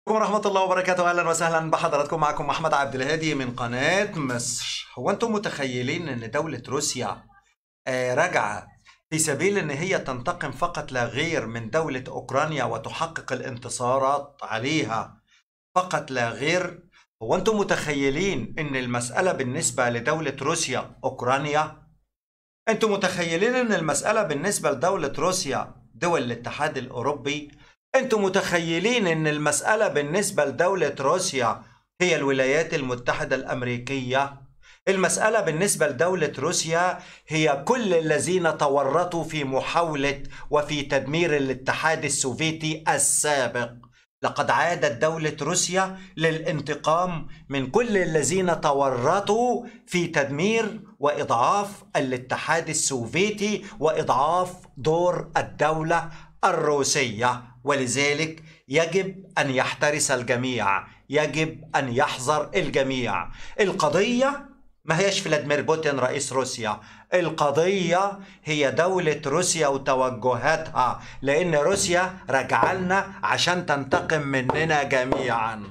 ورحمة الله وبركاته أهلا وسهلا بحضراتكم معكم محمد عبد الهادي من قناة مصر هو أنتم متخيلين أن دولة روسيا آه، راجعة في سبيل أن هي تنتقم فقط لا غير من دولة أوكرانيا وتحقق الانتصارات عليها فقط لا غير هو أنتم متخيلين أن المسألة بالنسبة لدولة روسيا أوكرانيا أنتم متخيلين أن المسألة بالنسبة لدولة روسيا دول الاتحاد الأوروبي انتم متخيلين ان المسألة بالنسبة لدولة روسيا هي الولايات المتحدة الأمريكية المسألة بالنسبة لدولة روسيا هي كل الذين تورطوا في محاولة وفي تدمير الاتحاد السوفيتي السابق لقد عادت دولة روسيا للانتقام من كل الذين تورطوا في تدمير وإضعاف الاتحاد السوفيتي وإضعاف دور الدولة الروسية ولذلك يجب أن يحترس الجميع يجب أن يحذر الجميع القضية ما هيش فلاديمير بوتين رئيس روسيا القضية هي دولة روسيا وتوجهاتها لأن روسيا رجعلنا عشان تنتقم مننا جميعا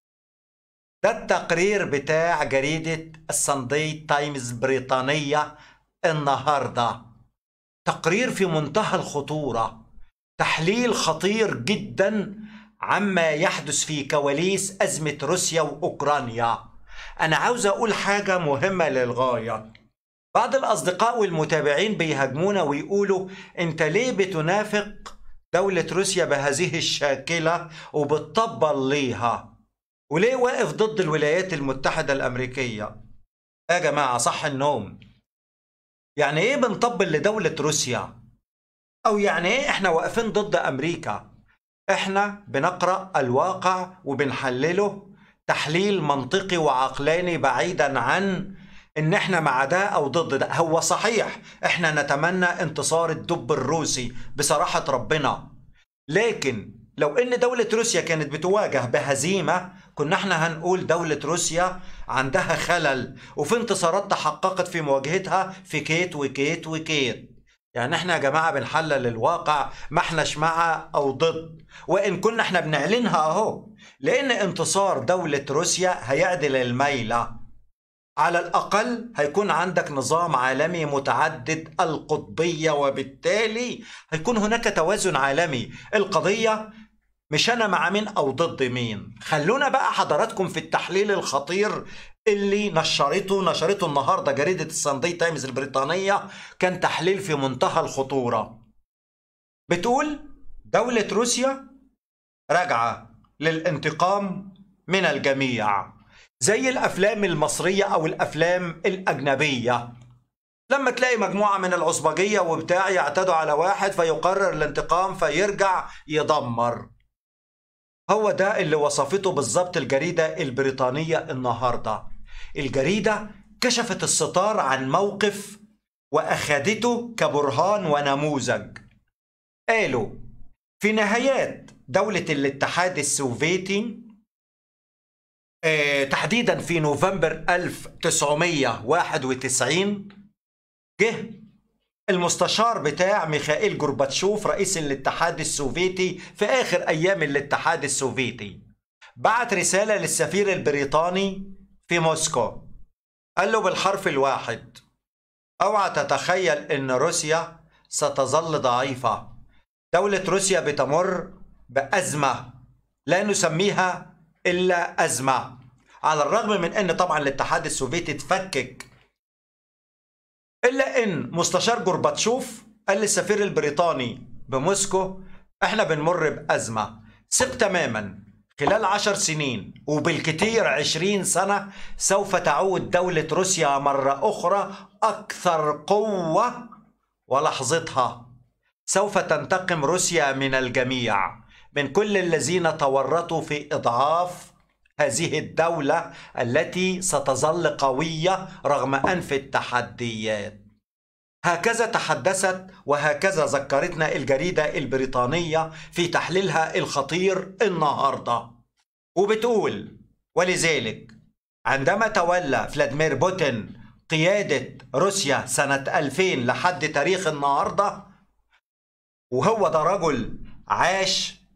ده التقرير بتاع جريدة الساندي تايمز البريطانية النهاردة تقرير في منتهى الخطورة تحليل خطير جدا عما يحدث في كواليس أزمة روسيا وأوكرانيا أنا عاوز أقول حاجة مهمة للغاية بعض الأصدقاء والمتابعين بيهاجمونا ويقولوا أنت ليه بتنافق دولة روسيا بهذه الشاكلة وبتطبل ليها وليه واقف ضد الولايات المتحدة الأمريكية يا جماعة صح النوم يعني ايه بنطبل لدولة روسيا او يعني ايه احنا واقفين ضد امريكا احنا بنقرا الواقع وبنحلله تحليل منطقي وعقلاني بعيدا عن ان احنا مع ده او ضد ده هو صحيح احنا نتمنى انتصار الدب الروسي بصراحة ربنا لكن لو ان دولة روسيا كانت بتواجه بهزيمة كنا احنا هنقول دولة روسيا عندها خلل وفي انتصارات تحققت في مواجهتها في كيت وكيت وكيت يعني احنا يا جماعة بنحلل الواقع ما احناش مع او ضد وان كنا احنا بنعلنها اهو لان انتصار دولة روسيا هيعدل الميلة على الأقل هيكون عندك نظام عالمي متعدد القطبية وبالتالي هيكون هناك توازن عالمي القضية مش أنا مع مين أو ضد مين خلونا بقى حضراتكم في التحليل الخطير اللي نشرته نشرته النهاردة جريدة الساندي تايمز البريطانية كان تحليل في منتهى الخطورة بتقول دولة روسيا راجعة للانتقام من الجميع زي الافلام المصريه او الافلام الاجنبيه لما تلاقي مجموعه من العصبجيه وبتاع يعتدوا على واحد فيقرر الانتقام فيرجع يدمر هو ده اللي وصفته بالظبط الجريده البريطانيه النهارده الجريده كشفت الستار عن موقف واخدته كبرهان ونموذج قالوا في نهايات دوله الاتحاد السوفيتي تحديدا في نوفمبر 1991 جه المستشار بتاع ميخائيل جورباتشوف رئيس الاتحاد السوفيتي في اخر ايام الاتحاد السوفيتي بعت رساله للسفير البريطاني في موسكو قال له بالحرف الواحد اوعى تتخيل ان روسيا ستظل ضعيفه دوله روسيا بتمر بازمه لا نسميها الا ازمه على الرغم من ان طبعا الاتحاد السوفيتي تفكك الا ان مستشار جورباتشوف قال للسفير البريطاني بموسكو احنا بنمر بازمه ثق تماما خلال عشر سنين وبالكثير عشرين سنة سوف تعود دولة روسيا مرة أخرى أكثر قوة ولحظتها سوف تنتقم روسيا من الجميع من كل الذين تورطوا في إضعاف هذه الدولة التي ستظل قوية رغم أنف التحديات هكذا تحدثت وهكذا ذكرتنا الجريدة البريطانية في تحليلها الخطير النهاردة وبتقول ولذلك عندما تولى فلاديمير بوتين قيادة روسيا سنة 2000 لحد تاريخ النهاردة وهو ده رجل عاش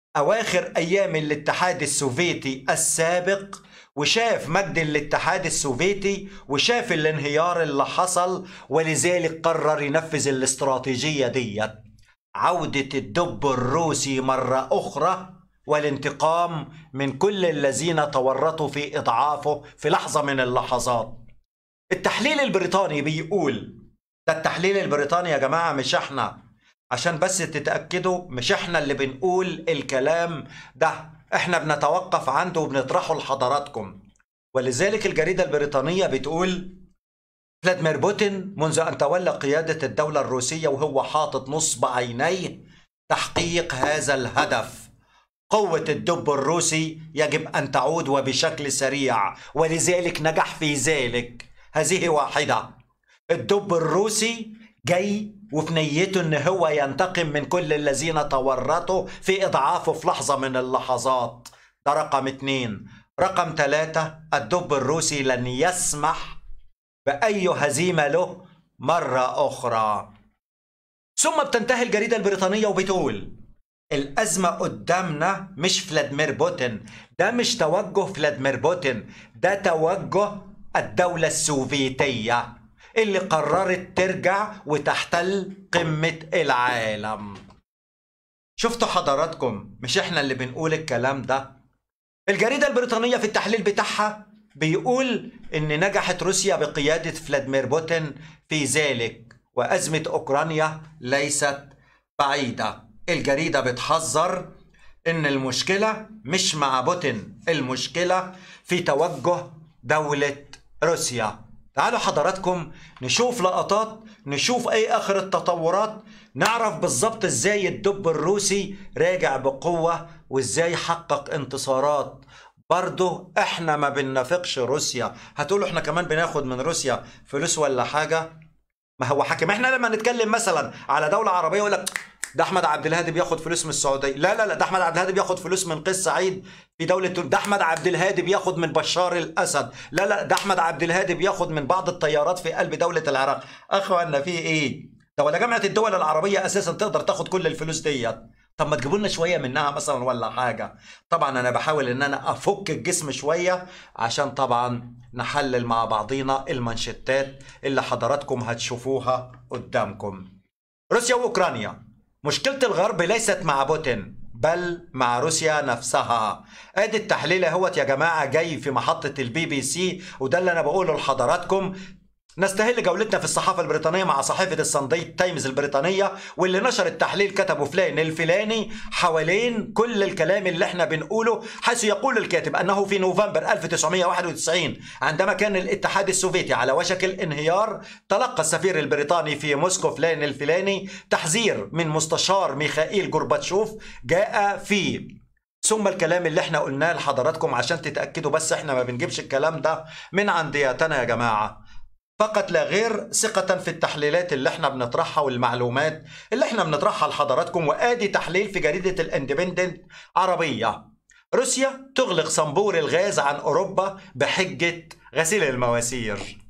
أواخر أيام الاتحاد السوفيتي السابق وشاف مجد الاتحاد السوفيتي وشاف الانهيار اللي حصل ولذلك قرر ينفذ الاستراتيجية ديت عودة الدب الروسي مرة أخرى والانتقام من كل الذين تورطوا في إضعافه في لحظة من اللحظات التحليل البريطاني بيقول ده التحليل البريطاني يا جماعة مش احنا عشان بس تتأكدوا مش احنا اللي بنقول الكلام ده احنا بنتوقف عنده وبنطرحه لحضراتكم ولذلك الجريدة البريطانية بتقول فلاديمير بوتين منذ أن تولى قيادة الدولة الروسية وهو حاطط نصب عينيه تحقيق هذا الهدف قوة الدب الروسي يجب أن تعود وبشكل سريع ولذلك نجح في ذلك هذه واحدة الدب الروسي جاي وفي نيته ان هو ينتقم من كل الذين تورطوا في اضعافه في لحظة من اللحظات ده رقم اتنين رقم ثلاثة الدب الروسي لن يسمح بأي هزيمة له مرة أخرى ثم بتنتهي الجريدة البريطانية وبتقول الأزمة قدامنا مش فلاديمير بوتين ده مش توجه فلاديمير بوتين ده توجه الدولة السوفيتية اللي قررت ترجع وتحتل قمة العالم شفتوا حضراتكم مش احنا اللي بنقول الكلام ده الجريدة البريطانية في التحليل بتاعها بيقول ان نجحت روسيا بقيادة فلاديمير بوتين في ذلك وأزمة أوكرانيا ليست بعيدة الجريدة بتحذر ان المشكلة مش مع بوتين المشكلة في توجه دولة روسيا تعالوا حضراتكم نشوف لقطات نشوف ايه اخر التطورات نعرف بالظبط ازاي الدب الروسي راجع بقوة وازاي حقق انتصارات برضه احنا ما بننافقش روسيا هتقولوا احنا كمان بناخد من روسيا فلوس ولا حاجة ما هو حاكم احنا لما نتكلم مثلا على دولة عربية يقول لك ده احمد عبد الهادي بياخد فلوس من السعوديه لا لا لا ده احمد عبد الهادي بياخد فلوس من قيس سعيد في دوله ده احمد عبد الهادي بياخد من بشار الاسد لا لا ده احمد عبد الهادي بياخد من بعض الطيارات في قلب دوله العراق اخوانا في ايه ده ولا جامعه الدول العربيه اساسا تقدر تاخد كل الفلوس ديت طب ما تجيبوا لنا شويه منها مثلا ولا حاجه طبعا انا بحاول ان انا افك الجسم شويه عشان طبعا نحلل مع بعضينا المانشيتات اللي حضراتكم هتشوفوها قدامكم روسيا واوكرانيا مشكلة الغرب ليست مع بوتين بل مع روسيا نفسها ادي التحليل اهوت يا جماعة جاي في محطة البي بي سي وده اللي انا بقوله لحضراتكم نستهل جولتنا في الصحافة البريطانية مع صحيفة الساندي تايمز البريطانية واللي نشر التحليل كتبه فلان الفلاني حوالين كل الكلام اللي احنا بنقوله حيث يقول الكاتب أنه في نوفمبر 1991 عندما كان الاتحاد السوفيتي على وشك الانهيار تلقى السفير البريطاني في موسكو فلان الفلاني تحذير من مستشار ميخائيل جورباتشوف جاء فيه ثم الكلام اللي احنا قلناه لحضراتكم عشان تتأكدوا بس احنا ما بنجيبش الكلام ده من عندياتنا يا جماعة فقط لا غير ثقة في التحليلات اللي احنا بنطرحها والمعلومات اللي احنا بنطرحها لحضراتكم وادي تحليل في جريدة الاندبندنت عربية روسيا تغلق صنبور الغاز عن اوروبا بحجة غسيل المواسير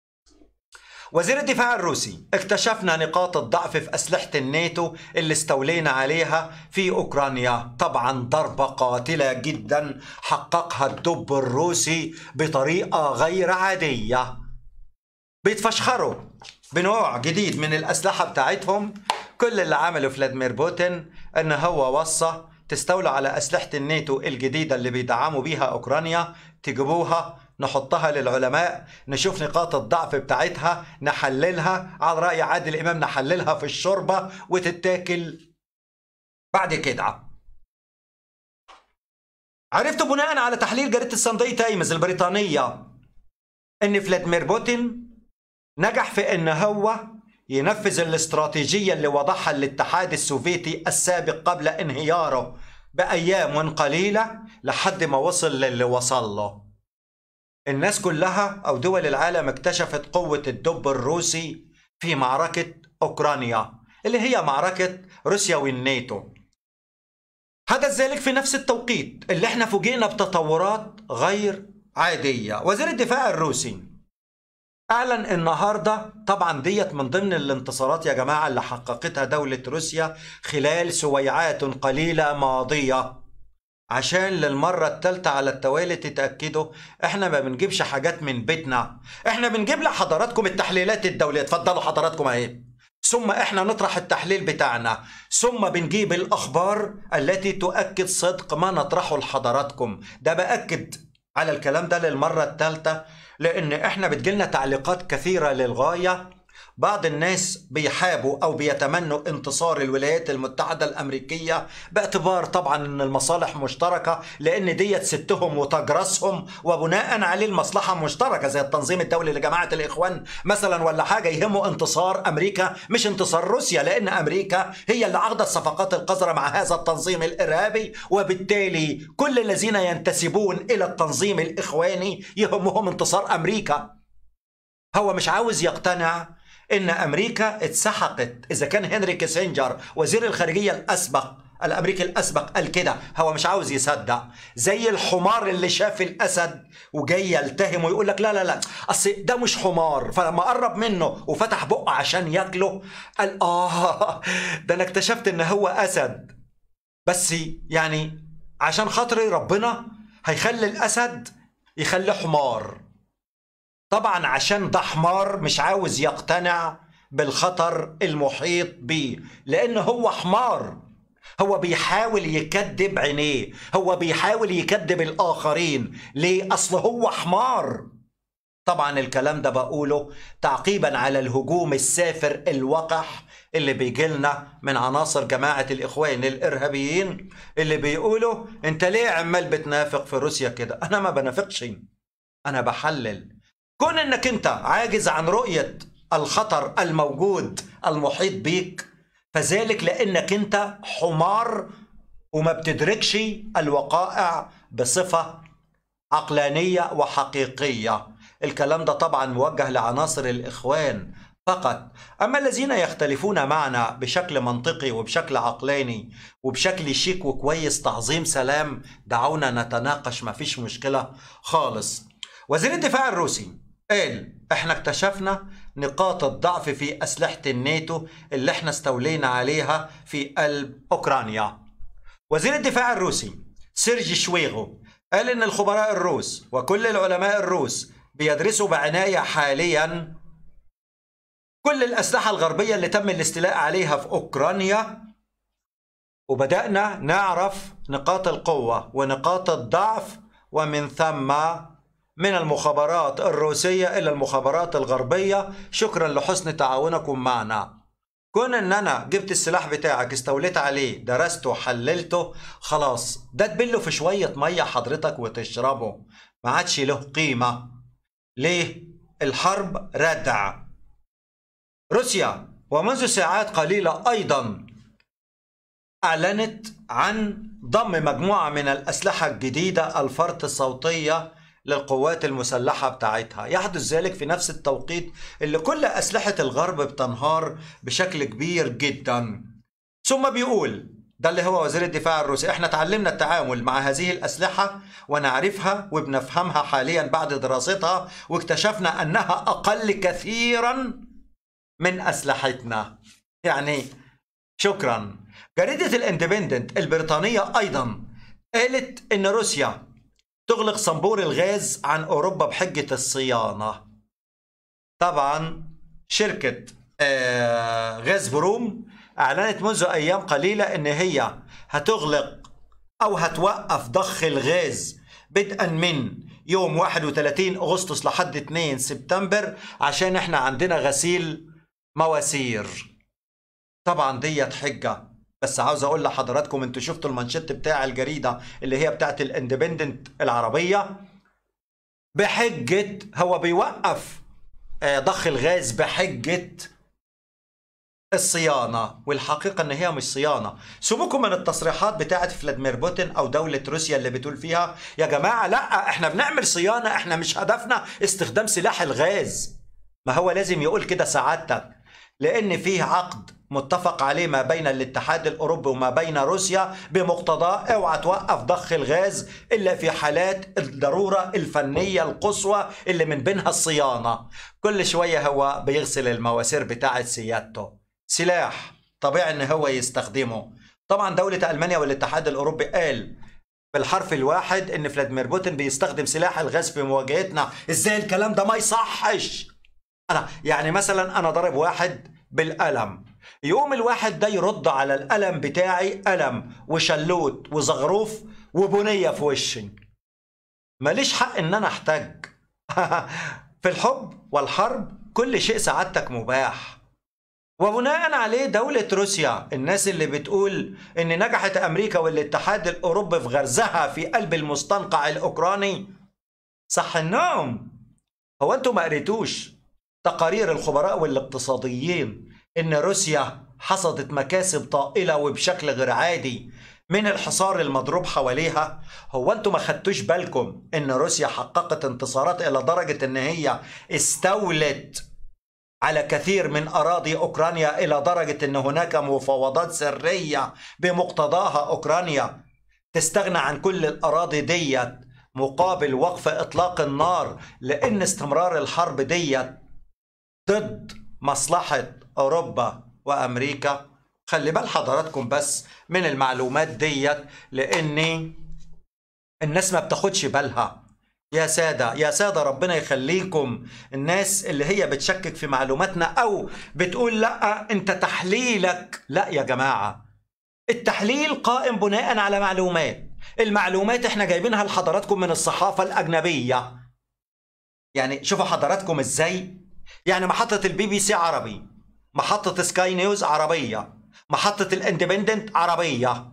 وزير الدفاع الروسي اكتشفنا نقاط الضعف في أسلحة الناتو اللي استولينا عليها في أوكرانيا طبعا ضربة قاتلة جدا حققها الدب الروسي بطريقة غير عادية بيتفشخروا بنوع جديد من الأسلحة بتاعتهم كل اللي عمله فلاديمير بوتين ان هو وصى تستولوا على أسلحة الناتو الجديدة اللي بيدعموا بيها أوكرانيا تجيبوها نحطها للعلماء نشوف نقاط الضعف بتاعتها نحللها على رأي عادل الإمام نحللها في الشوربة وتتاكل بعد كده عرفت بناء على تحليل جريدة الساندي تايمز البريطانية ان فلاديمير بوتين نجح في ان هو ينفذ الاستراتيجية اللي وضعها الاتحاد السوفيتي السابق قبل انهياره بأيام قليلة لحد ما وصل للي وصل له الناس كلها أو دول العالم اكتشفت قوة الدب الروسي في معركة أوكرانيا اللي هي معركة روسيا والناتو حدث ذلك في نفس التوقيت اللي احنا فوجئنا بتطورات غير عادية وزير الدفاع الروسي اعلن النهارده طبعا ديت من ضمن الانتصارات يا جماعه اللي حققتها دوله روسيا خلال سويعات قليله ماضيه عشان للمرة التالتة على التوالي تتأكدوا احنا ما بنجيبش حاجات من بيتنا احنا بنجيب لحضراتكم التحليلات الدولية اتفضلوا حضراتكم اهي ثم احنا نطرح التحليل بتاعنا ثم بنجيب الاخبار التي تؤكد صدق ما نطرحه لحضراتكم ده باكد على الكلام ده للمره الثالثه لان احنا بتجيلنا تعليقات كثيره للغايه بعض الناس بيحابوا او بيتمنوا انتصار الولايات المتحده الامريكيه باعتبار طبعا ان المصالح مشتركه لان ديت ستهم وتجرسهم وبناء عليه المصلحه مشتركه زي التنظيم الدولي لجماعه الاخوان مثلا ولا حاجه يهمه انتصار امريكا مش انتصار روسيا لان امريكا هي اللي عقدت صفقات القذره مع هذا التنظيم الارهابي وبالتالي كل الذين ينتسبون الى التنظيم الاخواني يهمهم انتصار امريكا هو مش عاوز يقتنع ان امريكا اتسحقت اذا كان هنري كيسنجر وزير الخارجيه الاسبق الامريكي الاسبق قال كده هو مش عاوز يصدق زي الحمار اللي شاف الاسد وجاي يلتهم ويقول لك لا لا لا اصل ده مش حمار فلما قرب منه وفتح بقه عشان ياكله قال اه ده انا اكتشفت ان هو اسد بس يعني عشان خاطري ربنا هيخلي الاسد يخليه حمار طبعا عشان ده حمار مش عاوز يقتنع بالخطر المحيط بيه لان هو حمار هو بيحاول يكذب عينيه هو بيحاول يكذب الاخرين ليه اصل هو حمار طبعا الكلام ده بقوله تعقيبا على الهجوم السافر الوقح اللي بيجي لنا من عناصر جماعة الإخوان الإرهابيين اللي بيقولوا أنت ليه عمال بتنافق في روسيا كده أنا ما بنافقش أنا بحلل كون انك انت عاجز عن رؤية الخطر الموجود المحيط بيك فذلك لانك انت حمار وما بتدركش الوقائع بصفة عقلانية وحقيقية الكلام ده طبعا موجه لعناصر الإخوان فقط أما الذين يختلفون معنا بشكل منطقي وبشكل عقلاني وبشكل شيك وكويس تعظيم سلام دعونا نتناقش ما فيش مشكلة خالص وزير الدفاع الروسي قال احنا اكتشفنا نقاط الضعف في أسلحة الناتو اللي احنا استولينا عليها في قلب أوكرانيا وزير الدفاع الروسي سيرجي شويغو قال ان الخبراء الروس وكل العلماء الروس بيدرسوا بعناية حاليا كل الأسلحة الغربية اللي تم الاستيلاء عليها في أوكرانيا وبدأنا نعرف نقاط القوة ونقاط الضعف ومن ثم من المخابرات الروسية إلى المخابرات الغربية شكرا لحسن تعاونكم معنا كون ان انا جبت السلاح بتاعك استوليت عليه درسته حللته خلاص ده تبله في شوية مية حضرتك وتشربه ما عادش له قيمة ليه؟ الحرب ردع روسيا ومنذ ساعات قليلة أيضا أعلنت عن ضم مجموعة من الأسلحة الجديدة الفرط الصوتية للقوات المسلحة بتاعتها يحدث ذلك في نفس التوقيت اللي كل أسلحة الغرب بتنهار بشكل كبير جدا ثم بيقول ده اللي هو وزير الدفاع الروسي احنا تعلمنا التعامل مع هذه الأسلحة ونعرفها وبنفهمها حاليا بعد دراستها واكتشفنا أنها أقل كثيرا من أسلحتنا يعني شكرا جريدة الاندبندنت البريطانية أيضا قالت أن روسيا تغلق صنبور الغاز عن أوروبا بحجة الصيانة طبعا شركة آه، غاز بروم أعلنت منذ أيام قليلة أن هي هتغلق أو هتوقف ضخ الغاز بدءا من يوم 31 أغسطس لحد 2 سبتمبر عشان احنا عندنا غسيل مواسير طبعا ديت حجة بس عاوز اقول لحضراتكم انتوا شفتوا المانشيت بتاع الجريده اللي هي بتاعت الاندبندنت العربيه بحجه هو بيوقف آه، ضخ الغاز بحجه الصيانه والحقيقه ان هي مش صيانه سيبوكم من التصريحات بتاعت فلاديمير بوتين او دوله روسيا اللي بتقول فيها يا جماعه لا احنا بنعمل صيانه احنا مش هدفنا استخدام سلاح الغاز ما هو لازم يقول كده سعادتك لان فيه عقد متفق عليه ما بين الاتحاد الاوروبي وما بين روسيا بمقتضاه اوعى توقف ضخ الغاز الا في حالات الضروره الفنيه القصوى اللي من بينها الصيانه كل شويه هو بيغسل المواسير بتاعه سيادته سلاح طبيعي ان هو يستخدمه طبعا دوله المانيا والاتحاد الاوروبي قال بالحرف الواحد ان فلاديمير بوتين بيستخدم سلاح الغاز في مواجهتنا ازاي الكلام ده ما يصحش انا يعني مثلا انا ضارب واحد بالقلم يقوم الواحد ده يرد على القلم بتاعي قلم وشلوت وزغروف وبنية في وشي ماليش حق ان انا احتاج في الحب والحرب كل شيء سعادتك مباح وبناء عليه دولة روسيا الناس اللي بتقول ان نجحت امريكا والاتحاد الاوروبي في غرزها في قلب المستنقع الاوكراني صح النوم هو انتوا ما قريتوش تقارير الخبراء والاقتصاديين ان روسيا حصدت مكاسب طائله وبشكل غير عادي من الحصار المضروب حواليها هو انتم ما خدتوش بالكم ان روسيا حققت انتصارات الى درجه ان هي استولت على كثير من اراضي اوكرانيا الى درجه ان هناك مفاوضات سريه بمقتضاها اوكرانيا تستغنى عن كل الاراضي ديت مقابل وقف اطلاق النار لان استمرار الحرب ديت ضد مصلحه اوروبا وامريكا خلي بال حضراتكم بس من المعلومات ديت لان الناس ما بتاخدش بالها يا سادة يا سادة ربنا يخليكم الناس اللي هي بتشكك في معلوماتنا أو بتقول لا أنت تحليلك لا يا جماعة التحليل قائم بناء على معلومات المعلومات احنا جايبينها لحضراتكم من الصحافة الأجنبية يعني شوفوا حضراتكم ازاي يعني محطة البي بي سي عربي محطة سكاي نيوز عربية محطة الاندبندنت عربية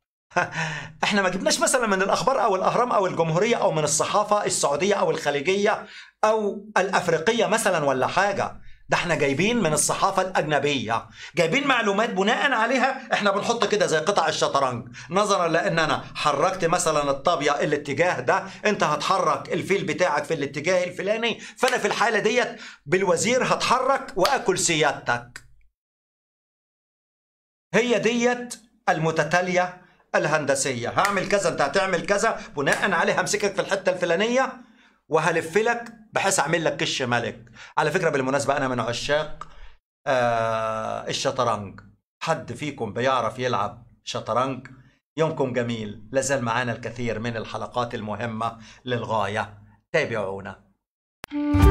احنا ما جبناش مثلا من الاخبار او الاهرام او الجمهوريه او من الصحافه السعوديه او الخليجيه او الافريقيه مثلا ولا حاجه ده احنا جايبين من الصحافه الاجنبيه جايبين معلومات بناء عليها احنا بنحط كده زي قطع الشطرنج نظرا لان انا حركت مثلا الطابيه الاتجاه ده انت هتحرك الفيل بتاعك في الاتجاه الفلاني فانا في الحاله ديت بالوزير هتحرك واكل سيادتك هي ديت المتتاليه الهندسيه هعمل كذا انت هتعمل كذا بناء عليه همسكك في الحته الفلانيه وهلف لك بحيث اعمل لك كش ملك على فكره بالمناسبه انا من عشاق آه الشطرنج حد فيكم بيعرف يلعب شطرنج يومكم جميل لازال معانا الكثير من الحلقات المهمه للغايه تابعونا